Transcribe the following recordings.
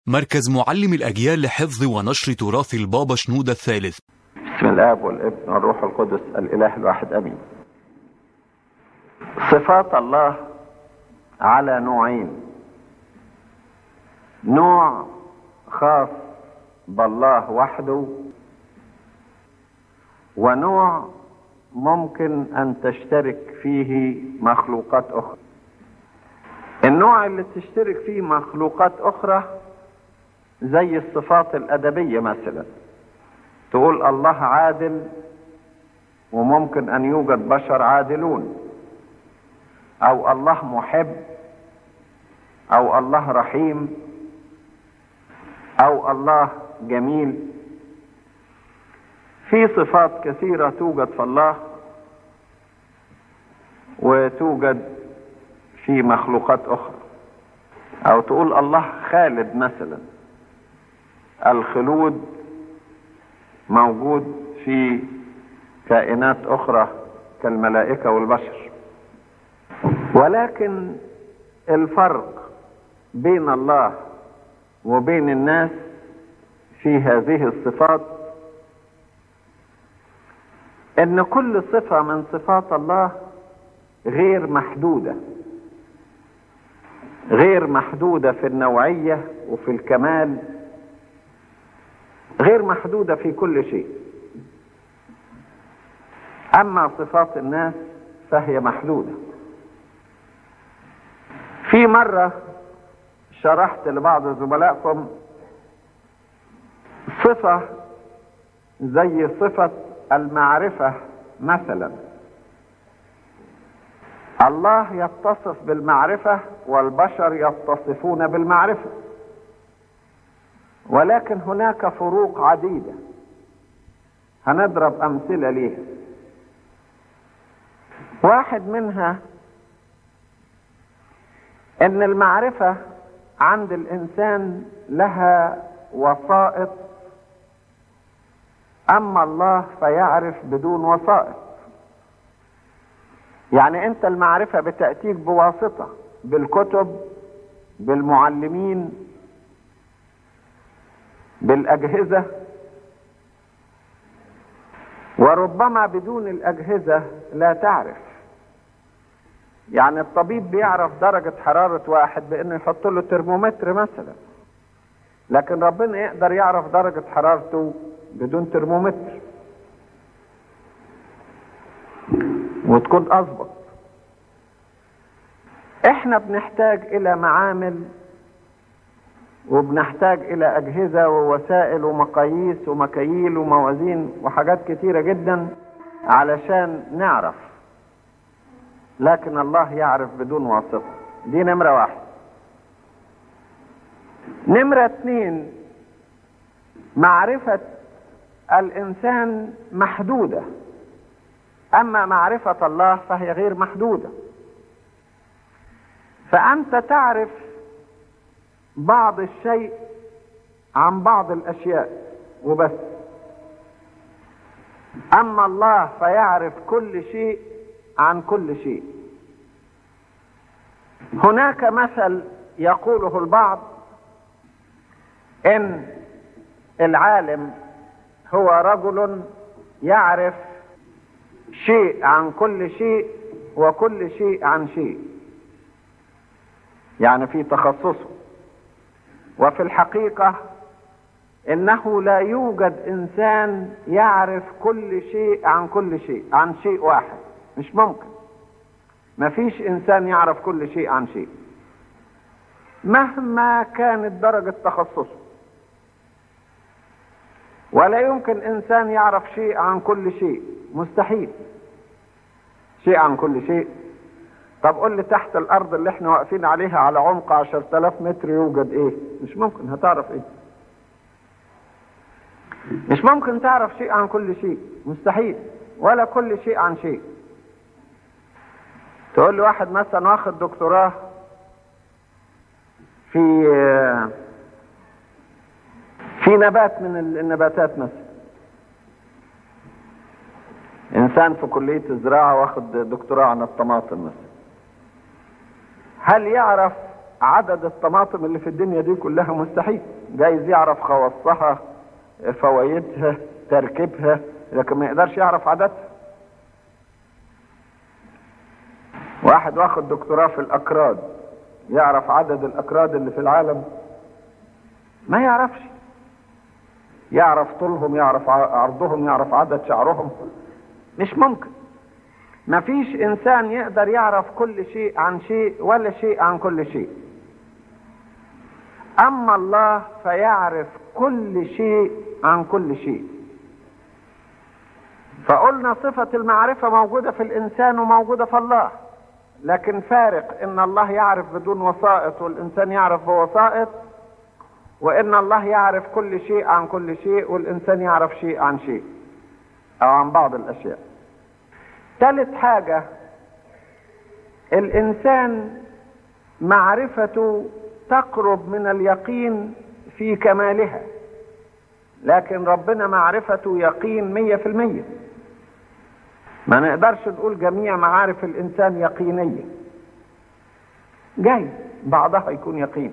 مركز معلم الأجيال لحفظ ونشر تراث البابا شنودة الثالث بسم الاب والابن والروح القدس الاله الواحد امين صفات الله على نوعين نوع خاص بالله وحده ونوع ممكن ان تشترك فيه مخلوقات اخرى النوع اللي تشترك فيه مخلوقات اخرى زي الصفات الادبيه مثلا تقول الله عادل وممكن ان يوجد بشر عادلون او الله محب او الله رحيم او الله جميل في صفات كثيره توجد في الله وتوجد في مخلوقات اخرى او تقول الله خالد مثلا الخلود موجود في كائنات اخرى كالملائكه والبشر ولكن الفرق بين الله وبين الناس في هذه الصفات ان كل صفه من صفات الله غير محدوده غير محدوده في النوعيه وفي الكمال غير محدوده في كل شيء اما صفات الناس فهي محدوده في مره شرحت لبعض زملائكم صفه زي صفه المعرفه مثلا الله يتصف بالمعرفه والبشر يتصفون بالمعرفه ولكن هناك فروق عديده هنضرب امثله ليها واحد منها ان المعرفه عند الانسان لها وسائط اما الله فيعرف بدون وسائط يعني انت المعرفه بتاتيك بواسطه بالكتب بالمعلمين بالاجهزه وربما بدون الاجهزه لا تعرف يعني الطبيب بيعرف درجه حراره واحد بانه يحط له ترمومتر مثلا لكن ربنا يقدر يعرف درجه حرارته بدون ترمومتر وتكون اظبط احنا بنحتاج الى معامل وبنحتاج الى اجهزه ووسائل ومقاييس ومكاييل وموازين وحاجات كتيره جدا علشان نعرف لكن الله يعرف بدون واسطه دي نمره واحد نمره اتنين معرفه الانسان محدوده اما معرفه الله فهي غير محدوده فانت تعرف بعض الشيء عن بعض الاشياء وبس اما الله فيعرف كل شيء عن كل شيء هناك مثل يقوله البعض ان العالم هو رجل يعرف شيء عن كل شيء وكل شيء عن شيء يعني في تخصصه وفي الحقيقة إنه لا يوجد إنسان يعرف كل شيء عن كل شيء عن شيء واحد مش ممكن ما فيش إنسان يعرف كل شيء عن شيء مهما كانت درجة تخصصه ولا يمكن إنسان يعرف شيء عن كل شيء مستحيل شيء عن كل شيء طب قول لي تحت الارض اللي احنا واقفين عليها على عمق 10000 متر يوجد ايه مش ممكن هتعرف ايه مش ممكن تعرف شيء عن كل شيء مستحيل ولا كل شيء عن شيء تقول لي واحد مثلا واخد دكتوراه في في نبات من النباتات مثلا انسان في كليه الزراعه واخد دكتوراه عن الطماطم مثلا هل يعرف عدد الطماطم اللي في الدنيا دي كلها مستحيل جايز يعرف خواصها فوائدها تركيبها لكن ما يقدرش يعرف عاداتها واحد واخد دكتوراه في الاكراد يعرف عدد الاكراد اللي في العالم ما يعرفش يعرف طولهم يعرف عرضهم يعرف عدد شعرهم مش ممكن ما فيش انسان يقدر يعرف كل شيء عن شيء ولا شيء عن كل شيء اما الله فيعرف كل شيء عن كل شيء فقلنا صفة المعرفة موجودة في الانسان وموجودة في الله لكن فارق ان الله يعرف بدون وسائط والانسان يعرف بوسائط وان الله يعرف كل شيء عن كل شيء والانسان يعرف شيء عن شيء او عن بعض الاشياء ثالث حاجة الانسان معرفته تقرب من اليقين في كمالها لكن ربنا معرفته يقين مية في المية ما نقدرش نقول جميع معارف الانسان يقينية جاي بعضها يكون يقين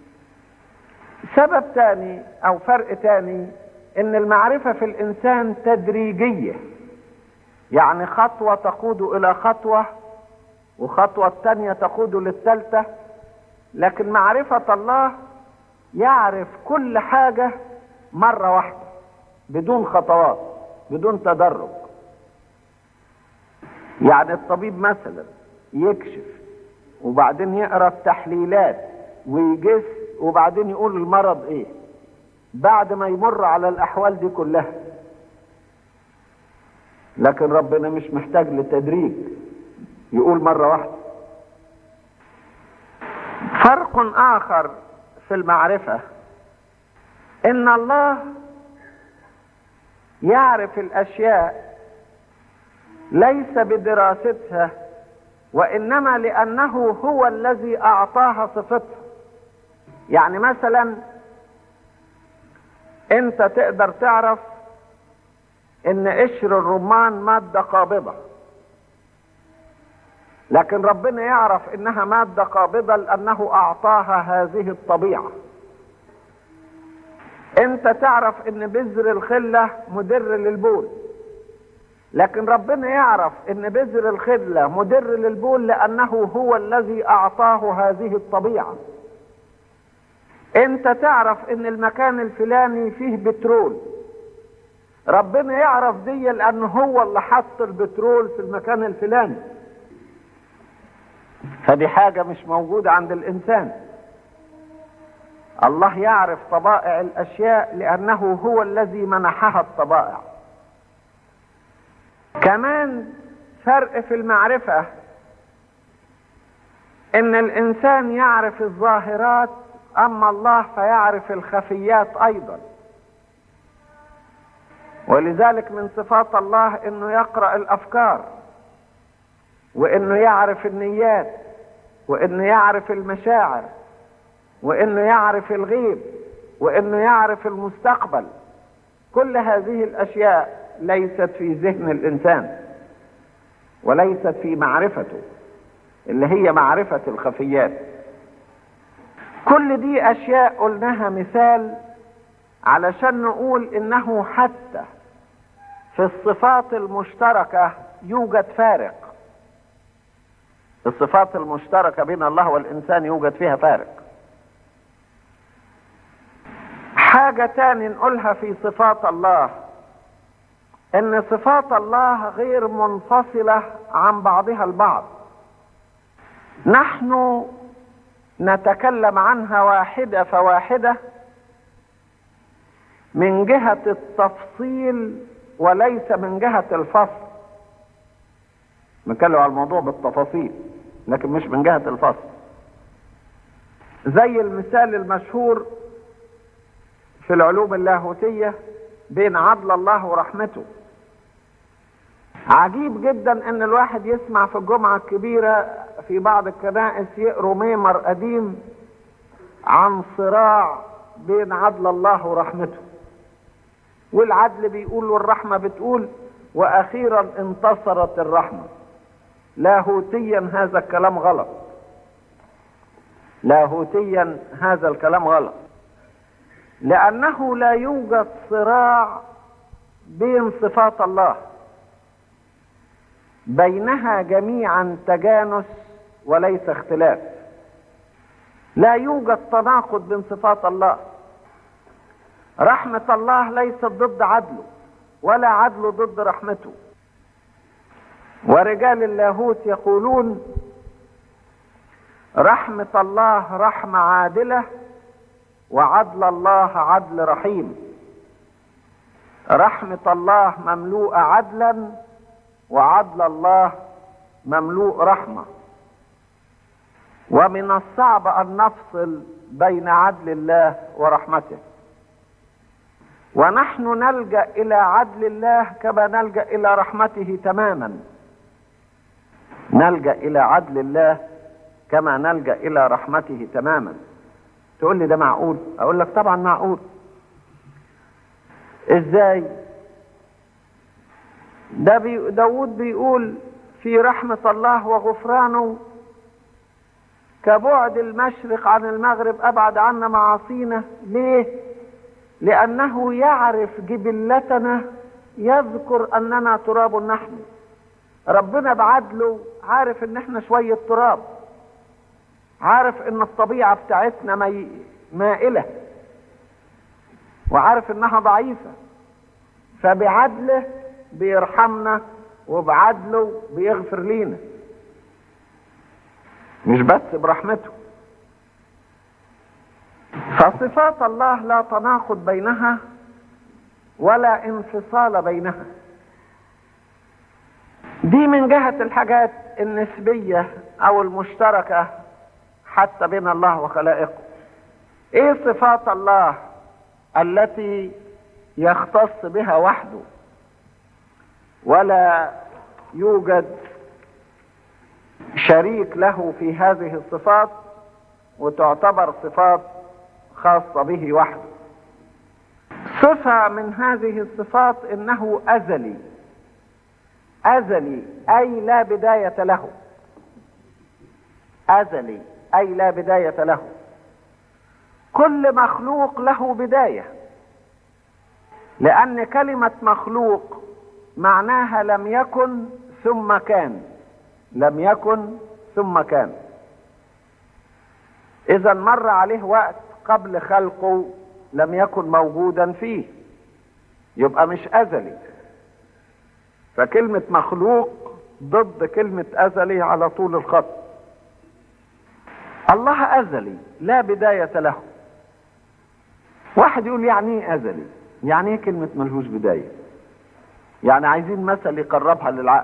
سبب تاني او فرق تاني ان المعرفة في الانسان تدريجية يعني خطوة تقود الى خطوة وخطوة تانية تقود للثالثة لكن معرفة الله يعرف كل حاجة مرة واحدة بدون خطوات بدون تدرج يعني الطبيب مثلا يكشف وبعدين يقرا التحليلات ويجس وبعدين يقول المرض ايه بعد ما يمر على الاحوال دي كلها لكن ربنا مش محتاج لتدريج يقول مره واحده فرق اخر في المعرفه ان الله يعرف الاشياء ليس بدراستها وانما لانه هو الذي اعطاها صفتها يعني مثلا انت تقدر تعرف ان قشر الرمان ماده قابضه لكن ربنا يعرف انها ماده قابضه لانه اعطاها هذه الطبيعه انت تعرف ان بذر الخله مدر للبول لكن ربنا يعرف ان بذر الخله مدر للبول لانه هو الذي اعطاه هذه الطبيعه انت تعرف ان المكان الفلاني فيه بترول ربنا يعرف دي لانه هو اللي حط البترول في المكان الفلاني فدي حاجة مش موجودة عند الانسان الله يعرف طبائع الاشياء لانه هو الذي منحها الطبائع كمان فرق في المعرفة ان الانسان يعرف الظاهرات اما الله فيعرف الخفيات ايضا ولذلك من صفات الله انه يقرا الافكار وانه يعرف النيات وانه يعرف المشاعر وانه يعرف الغيب وانه يعرف المستقبل كل هذه الاشياء ليست في ذهن الانسان وليست في معرفته اللي هي معرفه الخفيات كل دي اشياء قلناها مثال علشان نقول انه حتى في الصفات المشتركة يوجد فارق الصفات المشتركة بين الله والإنسان يوجد فيها فارق حاجة تاني نقولها في صفات الله ان صفات الله غير منفصلة عن بعضها البعض نحن نتكلم عنها واحدة فواحدة من جهة التفصيل وليس من جهة الفصل نتكلم على الموضوع بالتفاصيل لكن مش من جهة الفصل زي المثال المشهور في العلوم اللاهوتية بين عدل الله ورحمته عجيب جدا ان الواحد يسمع في الجمعة الكبيرة في بعض الكنائس يقروا ميمر قديم عن صراع بين عدل الله ورحمته والعدل بيقول والرحمة بتقول واخيرا انتصرت الرحمة لاهوتيا هذا الكلام غلط لاهوتيا هذا الكلام غلط لأنه لا يوجد صراع بين صفات الله بينها جميعا تجانس وليس اختلاف لا يوجد تناقض بين صفات الله رحمة الله ليست ضد عدله ولا عدله ضد رحمته ورجال اللاهوت يقولون رحمة الله رحمة عادلة وعدل الله عدل رحيم رحمة الله مملوءة عدلا وعدل الله مملوء رحمة ومن الصعب أن نفصل بين عدل الله ورحمته ونحن نلجأ إلى عدل الله كما نلجأ إلى رحمته تماما نلجأ إلى عدل الله كما نلجأ إلى رحمته تماما تقول لي ده معقول أقول لك طبعا معقول إزاي ده بي داود بيقول في رحمة الله وغفرانه كبعد المشرق عن المغرب أبعد عنا معاصينا ليه لأنه يعرف جبلتنا يذكر أننا تراب نحن ربنا بعدله عارف ان احنا شوية تراب عارف ان الطبيعة بتاعتنا مي... مائلة وعارف انها ضعيفة فبعدله بيرحمنا وبعدله بيغفر لينا مش بس برحمته فصفات الله لا تناقض بينها ولا انفصال بينها دي من جهة الحاجات النسبية او المشتركة حتى بين الله وخلائقه ايه صفات الله التي يختص بها وحده ولا يوجد شريك له في هذه الصفات وتعتبر صفات خاصة به وحده صفة من هذه الصفات انه ازلي ازلي اي لا بداية له ازلي اي لا بداية له كل مخلوق له بداية لان كلمة مخلوق معناها لم يكن ثم كان لم يكن ثم كان اذا مر عليه وقت قبل خلقه لم يكن موجودا فيه يبقى مش ازلي فكلمة مخلوق ضد كلمة ازلي على طول الخط الله ازلي لا بداية له واحد يقول يعني ايه ازلي يعني ايه كلمة ملهوش بداية يعني عايزين مثل يقربها للعقل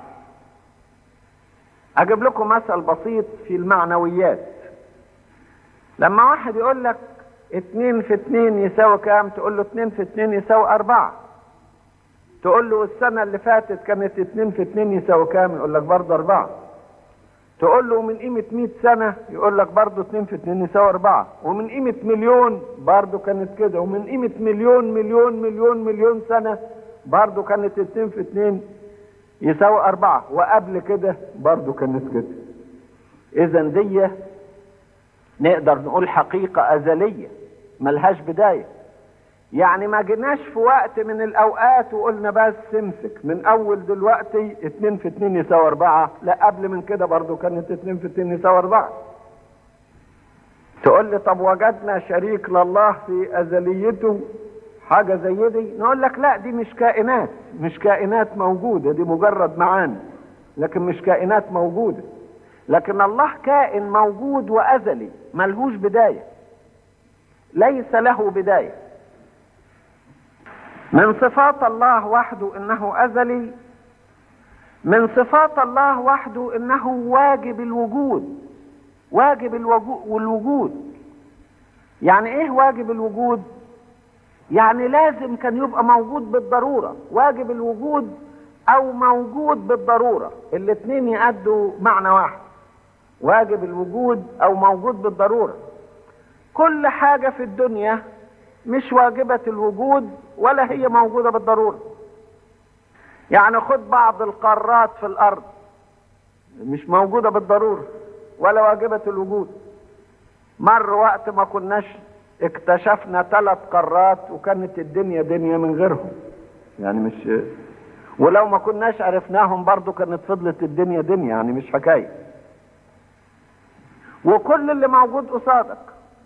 اجيب لكم مثل بسيط في المعنويات لما واحد يقول لك اتنين في اتنين يساوي كام تقول له اتنين في اتنين يساوي اربعة تقول له السنة اللي فاتت كانت اتنين في اتنين يساوي كام يقول لك برضه اربعة تقول له من قيمة مئة سنة يقول لك برضه اتنين في اتنين يساوي اربعة ومن قيمة مليون برضه كانت كده ومن قيمة مليون مليون مليون مليون سنة برضه كانت اتنين في اتنين يساوي اربعة وقبل كده برضه كانت كده اذا دي نقدر نقول حقيقة ازلية ملهاش بداية يعني ما جيناش في وقت من الاوقات وقلنا بس امسك من اول دلوقتي اتنين في اتنين يساوي اربعة لا قبل من كده برضو كانت اتنين في اتنين يساوي اربعة تقول لي طب وجدنا شريك لله في ازليته حاجة زي دي نقول لك لا دي مش كائنات مش كائنات موجودة دي مجرد معاني لكن مش كائنات موجودة لكن الله كائن موجود وازلي ملهوش بداية ليس له بدايه من صفات الله وحده انه ازلي من صفات الله وحده انه واجب الوجود واجب الوجود يعني ايه واجب الوجود يعني لازم كان يبقى موجود بالضرورة واجب الوجود او موجود بالضرورة الاتنين يأدوا معنى واحد واجب الوجود او موجود بالضرورة كل حاجة في الدنيا مش واجبة الوجود ولا هي موجودة بالضرورة يعني خد بعض القارات في الأرض مش موجودة بالضرورة ولا واجبة الوجود مر وقت ما كناش اكتشفنا ثلاث قارات وكانت الدنيا دنيا من غيرهم يعني مش ولو ما كناش عرفناهم برضو كانت فضلت الدنيا دنيا يعني مش حكاية وكل اللي موجود قصادك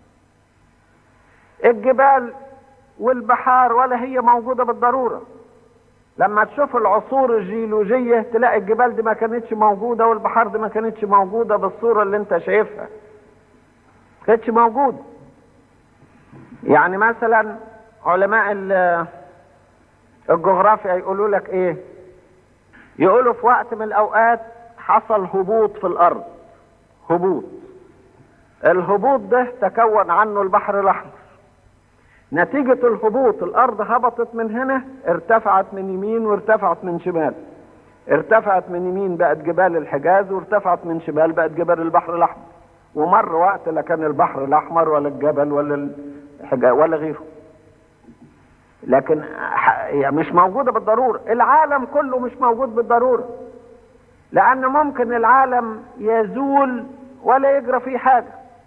الجبال والبحار ولا هي موجودة بالضرورة لما تشوف العصور الجيولوجية تلاقي الجبال دي ما كانتش موجودة والبحار دي ما كانتش موجودة بالصورة اللي انت شايفها كانتش موجودة يعني مثلا علماء الجغرافيا يقولوا لك ايه يقولوا في وقت من الاوقات حصل هبوط في الارض هبوط الهبوط ده تكون عنه البحر الاحمر نتيجة الهبوط الارض هبطت من هنا ارتفعت من يمين وارتفعت من شمال ارتفعت من يمين بقت جبال الحجاز وارتفعت من شمال بقت جبال البحر الاحمر ومر وقت لا كان البحر الاحمر ولا الجبل ولا الحجاز ولا غيره لكن مش موجودة بالضرورة العالم كله مش موجود بالضرورة لأن ممكن العالم يزول ولا يجرى فيه حاجة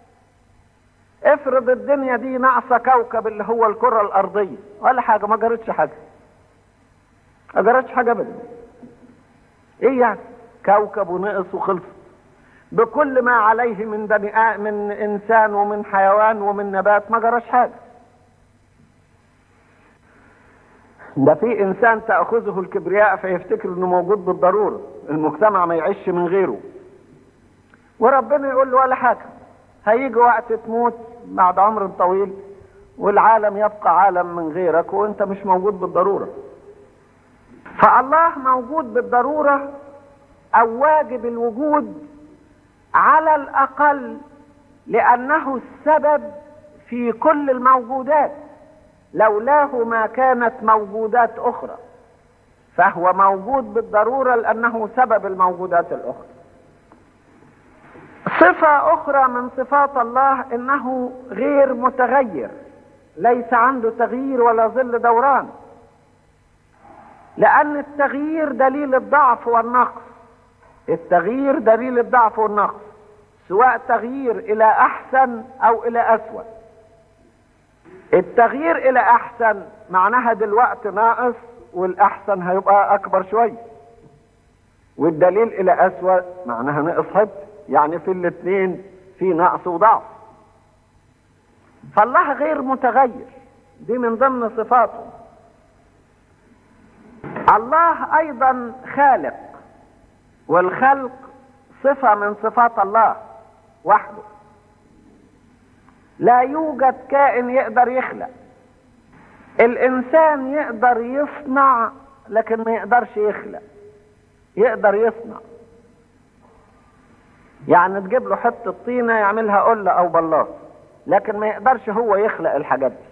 افرض الدنيا دي ناقصة كوكب اللي هو الكرة الأرضية ولا حاجة ما جرتش حاجة ما جرتش حاجة أبدا إيه يعني كوكب ونقص وخلص بكل ما عليه من بني من إنسان ومن حيوان ومن نبات ما جراش حاجة ده في انسان تاخذه الكبرياء فيفتكر انه موجود بالضروره المجتمع ما يعيش من غيره وربنا يقول له ولا حاجه هيجي وقت تموت بعد عمر طويل والعالم يبقى عالم من غيرك وانت مش موجود بالضروره فالله موجود بالضروره او واجب الوجود على الاقل لانه السبب في كل الموجودات لولاه ما كانت موجودات اخرى فهو موجود بالضروره لانه سبب الموجودات الاخرى صفه اخرى من صفات الله انه غير متغير ليس عنده تغيير ولا ظل دوران لان التغيير دليل الضعف والنقص التغيير دليل الضعف والنقص سواء تغيير الى احسن او الى اسوأ التغيير الى احسن معناها دلوقتي ناقص والاحسن هيبقى اكبر شويه والدليل الى اسوأ معناها نقص حب يعني في الاثنين في نقص وضعف فالله غير متغير دي من ضمن صفاته الله ايضا خالق والخلق صفه من صفات الله وحده لا يوجد كائن يقدر يخلق الانسان يقدر يصنع لكن ما يقدرش يخلق يقدر يصنع يعني تجيب له حته طينه يعملها قله او بلاط لكن ما يقدرش هو يخلق الحاجات دي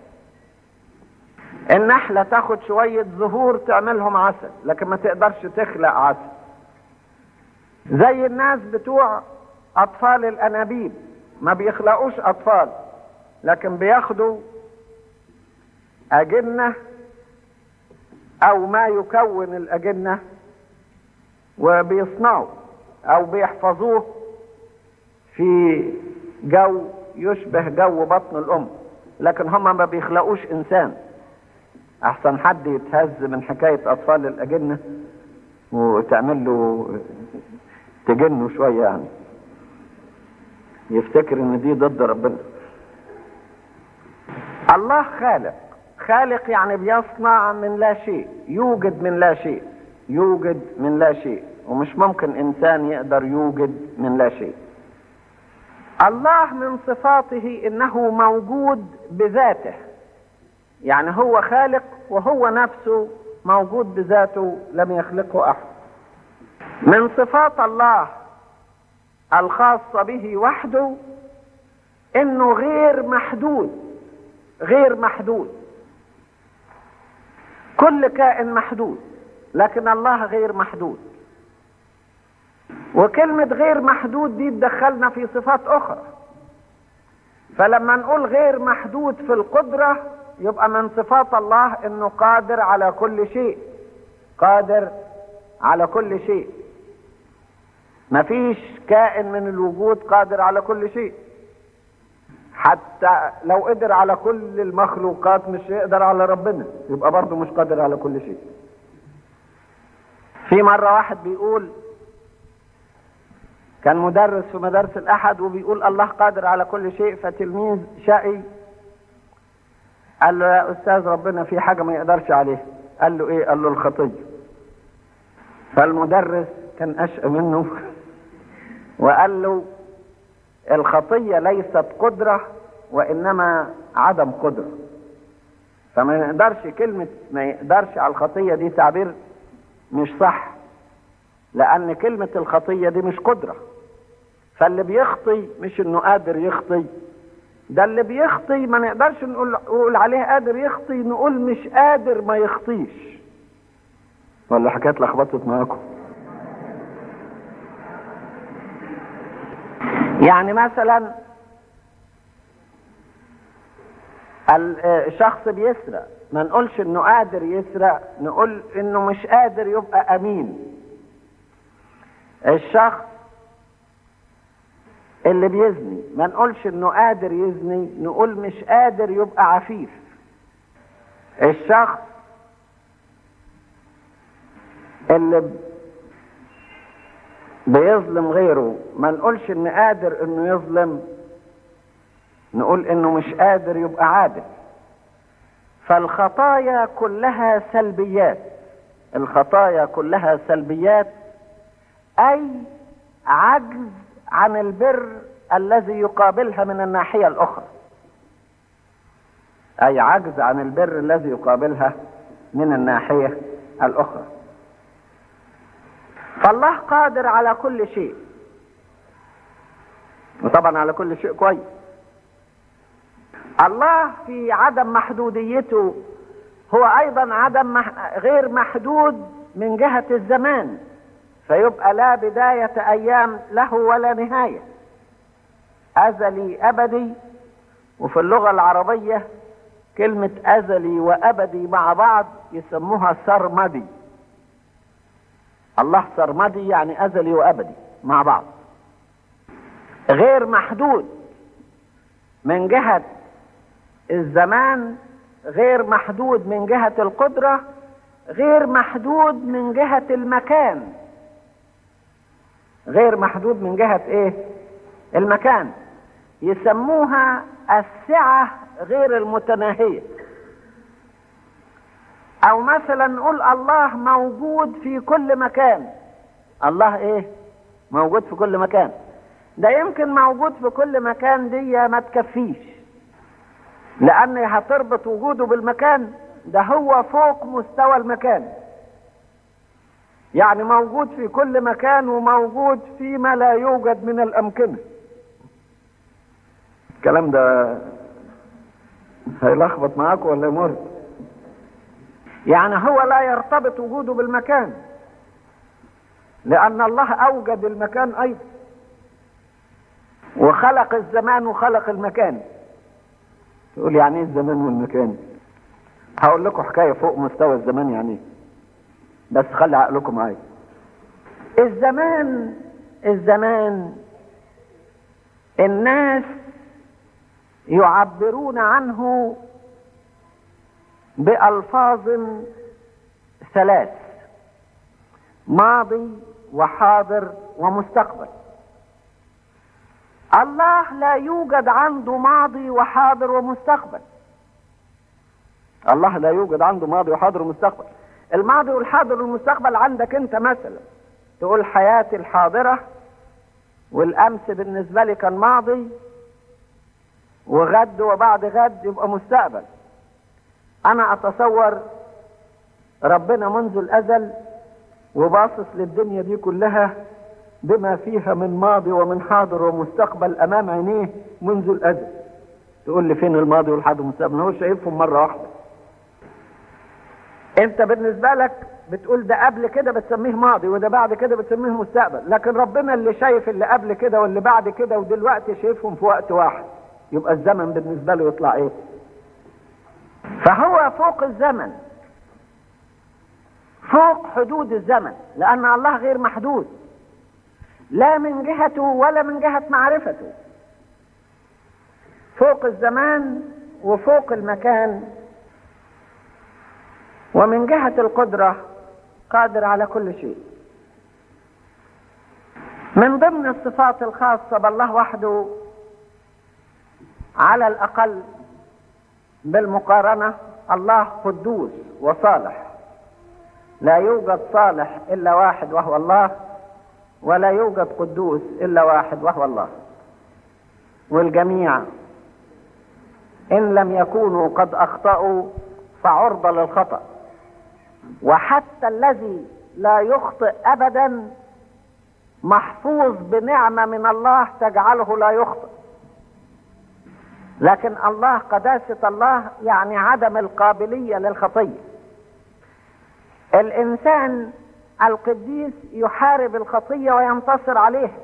النحله تاخد شويه زهور تعملهم عسل لكن ما تقدرش تخلق عسل زي الناس بتوع اطفال الانابيب ما بيخلقوش اطفال لكن بياخدوا اجنه او ما يكون الاجنه وبيصنعوا او بيحفظوه في جو يشبه جو بطن الام لكن هم ما بيخلقوش انسان احسن حد يتهز من حكايه اطفال الاجنه وتعمل له تجنه شويه يعني يفتكر ان دي ضد ربنا الله خالق خالق يعني بيصنع من لا شيء يوجد من لا شيء يوجد من لا شيء ومش ممكن انسان يقدر يوجد من لا شيء الله من صفاته انه موجود بذاته يعني هو خالق وهو نفسه موجود بذاته لم يخلقه احد من صفات الله الخاصه به وحده انه غير محدود غير محدود كل كائن محدود لكن الله غير محدود وكلمة غير محدود دي تدخلنا في صفات أخرى فلما نقول غير محدود في القدرة يبقى من صفات الله انه قادر على كل شيء قادر على كل شيء مفيش كائن من الوجود قادر على كل شيء حتى لو قدر على كل المخلوقات مش يقدر على ربنا يبقى برضه مش قادر على كل شيء في مرة واحد بيقول كان مدرس في مدارس الأحد وبيقول الله قادر على كل شيء فتلميذ شقي قال له يا أستاذ ربنا في حاجة ما يقدرش عليها قال له إيه؟ قال له الخطية فالمدرس كان أشقى منه وقال له الخطية ليست قدرة وإنما عدم قدرة فما يقدرش كلمة ما يقدرش على الخطية دي تعبير مش صح لأن كلمة الخطية دي مش قدرة فاللي بيخطي مش إنه قادر يخطي ده اللي بيخطي ما نقدرش نقول, نقول عليه قادر يخطي نقول مش قادر ما يخطيش ولا حكاية لخبطت معاكم يعني مثلا الشخص بيسرق ما نقولش انه قادر يسرق نقول انه مش قادر يبقى امين الشخص اللي بيزني ما نقولش انه قادر يزني نقول مش قادر يبقى عفيف الشخص اللي بيظلم غيره ما نقولش ان قادر انه يظلم نقول انه مش قادر يبقى عادل فالخطايا كلها سلبيات الخطايا كلها سلبيات اي عجز عن البر الذي يقابلها من الناحيه الاخرى اي عجز عن البر الذي يقابلها من الناحيه الاخرى فالله قادر على كل شيء وطبعا على كل شيء كويس الله في عدم محدوديته هو ايضا عدم مح... غير محدود من جهة الزمان فيبقى لا بداية ايام له ولا نهاية ازلي ابدي وفي اللغة العربية كلمة ازلي وابدي مع بعض يسموها سرمدي الله سرمدي يعني ازلي وابدي مع بعض غير محدود من جهة الزمان غير محدود من جهة القدرة غير محدود من جهة المكان غير محدود من جهة ايه المكان يسموها السعة غير المتناهية او مثلا نقول الله موجود في كل مكان الله ايه موجود في كل مكان ده يمكن موجود في كل مكان دي ما تكفيش لان هتربط وجوده بالمكان ده هو فوق مستوى المكان يعني موجود في كل مكان وموجود فيما لا يوجد من الامكنه الكلام ده هيلخبط معاكم ولا يمر يعني هو لا يرتبط وجوده بالمكان لان الله اوجد المكان ايضا وخلق الزمان وخلق المكان تقول يعني ايه الزمان والمكان هقول لكم حكايه فوق مستوى الزمان يعني ايه بس خلي عقلكم معايا الزمان الزمان الناس يعبرون عنه بألفاظ ثلاث ماضي وحاضر ومستقبل الله لا يوجد عنده ماضي وحاضر ومستقبل الله لا يوجد عنده ماضي وحاضر ومستقبل الماضي والحاضر والمستقبل عندك انت مثلا تقول حياتي الحاضرة والامس بالنسبة لي كان ماضي وغد وبعد غد يبقى مستقبل انا اتصور ربنا منذ الازل وباصص للدنيا دي كلها بما فيها من ماضي ومن حاضر ومستقبل امام عينيه منذ الازل تقول لي فين الماضي والحاضر والمستقبل هو شايفهم مره واحده انت بالنسبه لك بتقول ده قبل كده بتسميه ماضي وده بعد كده بتسميه مستقبل لكن ربنا اللي شايف اللي قبل كده واللي بعد كده ودلوقتي شايفهم في وقت واحد يبقى الزمن بالنسبه له يطلع ايه فهو فوق الزمن فوق حدود الزمن لأن الله غير محدود لا من جهته ولا من جهة معرفته فوق الزمان وفوق المكان ومن جهة القدرة قادر على كل شيء من ضمن الصفات الخاصة بالله وحده على الأقل بالمقارنة الله قدوس وصالح لا يوجد صالح إلا واحد وهو الله ولا يوجد قدوس إلا واحد وهو الله والجميع إن لم يكونوا قد أخطأوا فعرضة للخطأ وحتى الذي لا يخطئ أبدا محفوظ بنعمة من الله تجعله لا يخطئ لكن الله قداسة الله يعني عدم القابلية للخطية الإنسان القديس يحارب الخطية وينتصر عليها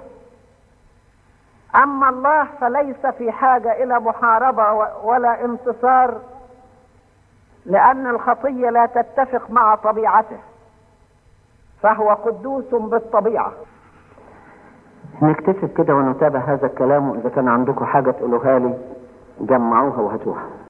أما الله فليس في حاجة إلى محاربة ولا انتصار لأن الخطية لا تتفق مع طبيعته فهو قدوس بالطبيعة نكتفي كده ونتابع هذا الكلام وإذا كان عندكم حاجة تقولوها لي جمعوها وهاتوها